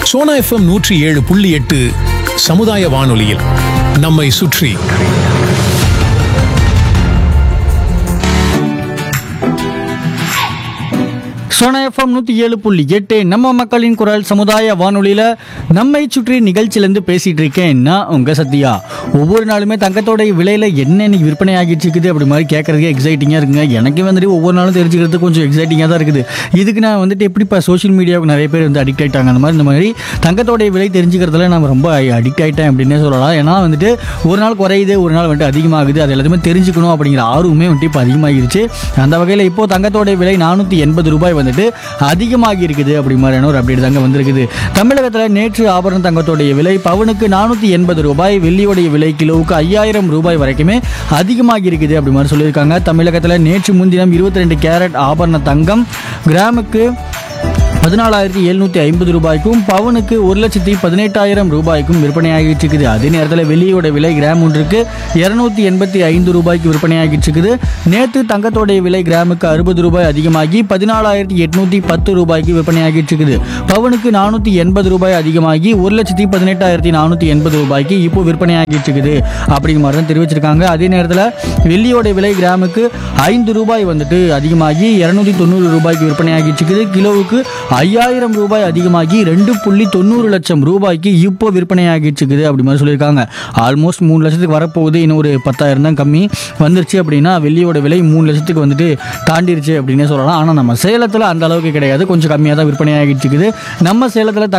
Sona FM நூற்றி ஏழு புள்ளி எட்டு சமுதாய வானொலியில் நம்மை சுற்றி சோனா எஃப்எம் நூற்றி ஏழு புள்ளி எட்டு நம்ம மக்களின் குரல் சமுதாய வானொலியில் நம்மை சுற்றி நிகழ்ச்சியிலேருந்து பேசிகிட்டு இருக்கேன் நான் உங்கள் சத்யா ஒவ்வொரு நாளுமே தங்கத்தோடைய விலையில் என்ன இன்னைக்கு விற்பனை ஆகிட்டு இருக்குது அப்படி மாதிரி கேட்குறதுக்கு எக்ஸைட்டிங்காக இருக்குங்க எனக்கு வந்துட்டு ஒவ்வொரு நாளும் தெரிஞ்சுக்கிறது கொஞ்சம் எக்ஸைட்டிங்காக தான் இருக்குது இதுக்கு நான் வந்துட்டு எப்படி இப்போ சோஷியல் மீடியாவுக்கு நிறைய பேர் வந்து அடிக்ட் ஆகிட்டாங்க அந்த மாதிரி இந்த மாதிரி தங்கத்தோடைய விலை தெரிஞ்சுக்கிறதுல நான் ரொம்ப அடிக்ட் ஆகிட்டேன் அப்படின்னே சொல்லலாம் ஏன்னா வந்துட்டு ஒரு நாள் குறையுது ஒரு நாள் வந்துட்டு அதிகமாகுது அது எல்லாத்தையுமே தெரிஞ்சுக்கணும் அப்படிங்கிற ஆர்வமே வந்துட்டு இப்போ அதிகமாகிருச்சு அந்த வகையில் இப்போ தங்கத்தோடைய விலை நானூற்றி எண்பது ரூபாய் வந்துட்டு அதிகமாகி இருக்குது அப்படி மாதிரியான ஒரு அப்டேட் தாங்க வந்திருக்குது தமிழகத்தில் நேற்று ஆபரண தங்கத்தோடைய விலை பவுனுக்கு நானூற்றி எண்பது ரூபாய் வெள்ளியோடைய விலை கிலோவுக்கு ஐயாயிரம் ரூபாய் வரைக்குமே அதிகமாகி இருக்குது அப்படி மாதிரி சொல்லியிருக்காங்க தமிழகத்தில் நேற்று முன்தினம் இருபத்தி ரெண்டு கேரட் ஆபரண தங்கம் கிராமுக்கு பதினாலாயிரத்தி எழுநூற்றி ஐம்பது ரூபாய்க்கும் பவுனுக்கு ஒரு லட்சத்தி பதினெட்டாயிரம் ரூபாய்க்கும் விற்பனையாகிட்டு இருக்குது அதே நேரத்தில் வெள்ளியோட விலை கிராம் ஒன்றுக்கு இரநூத்தி எண்பத்தி ஐந்து ரூபாய்க்கு விற்பனையாகிட்டு இருக்குது நேற்று தங்கத்தோடைய விலை கிராமுக்கு அறுபது ரூபாய் அதிகமாகி பதினாலாயிரத்தி எட்நூற்றி பத்து ரூபாய்க்கு விற்பனையாகிட்டு இருக்குது பவுனுக்கு நானூற்றி எண்பது ரூபாய் அதிகமாகி ஒரு லட்சத்தி பதினெட்டாயிரத்தி நானூற்றி எண்பது ரூபாய்க்கு இப்போ விற்பனையாகிட்டு இருக்குது அப்படிங்கிற மாதிரி தான் தெரிவிச்சிருக்காங்க அதே நேரத்தில் வெள்ளியோட விலை கிராமுக்கு ஐந்து ரூபாய் வந்துட்டு அதிகமாகி இரநூத்தி தொண்ணூறு ரூபாய்க்கு விற்பனையாகிட்டு இருக்குது கிலோவுக்கு ஐயாயிரம் ரூபாய் அதிகமாகி ரெண்டு புள்ளி தொண்ணூறு லட்சம் ரூபாய்க்கு இப்போ விற்பனையாகிட்டு இருக்குது அப்படி மாதிரி சொல்லியிருக்காங்க ஆல்மோஸ்ட் மூணு லட்சத்துக்கு வரப்போகுது இன்னும் ஒரு பத்தாயிரம் தான் கம்மி வந்துருச்சு அப்படின்னா வெள்ளியோட விலை மூணு லட்சத்துக்கு வந்துட்டு தாண்டிருச்சு அப்படின்னே சொல்லலாம் ஆனால் நம்ம சேலத்தில் அந்த அளவுக்கு கிடையாது கொஞ்சம் கம்மியாக தான் விற்பனையாகிட்டு இருக்குது நம்ம சேலத்தில்